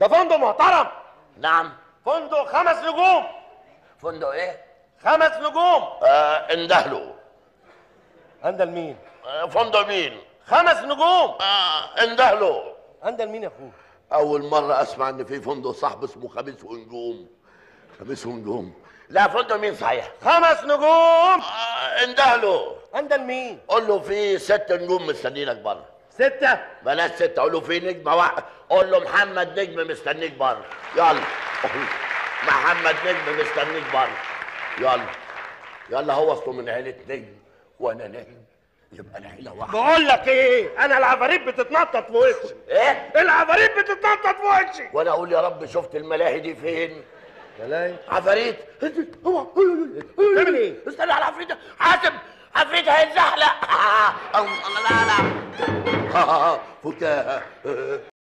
ده فندق محترم نعم فندق خمس نجوم فندق ايه خمس نجوم آه اندهله اندل مين آه فندق مين خمس نجوم آه اندهله اندل مين يا اخوه اول مره اسمع ان في فندق صاحب اسمه خميس ونجوم خميس ونجوم لا فندق مين صحيح خمس نجوم آه اندهله اندل مين قول له في ست نجوم مستنينك بره ستة بلاش ستة قول له في نجمة واحد قول له محمد نجم مستنيك بره يلا محمد نجم مستنيك بره يلا يلا هو اصله من عيلة نجم وانا نجم يبقى العيلة واحدة بقول لك ايه انا العفاريت بتتنطط في وشي ايه العفاريت بتتنطط في وشي وانا اقول يا رب شفت الملاهي دي فين ملاهي عفاريت هو تعمل ايه؟ استنى على العفريت حاسب عفريت هيتزحلق لا لا فكاهة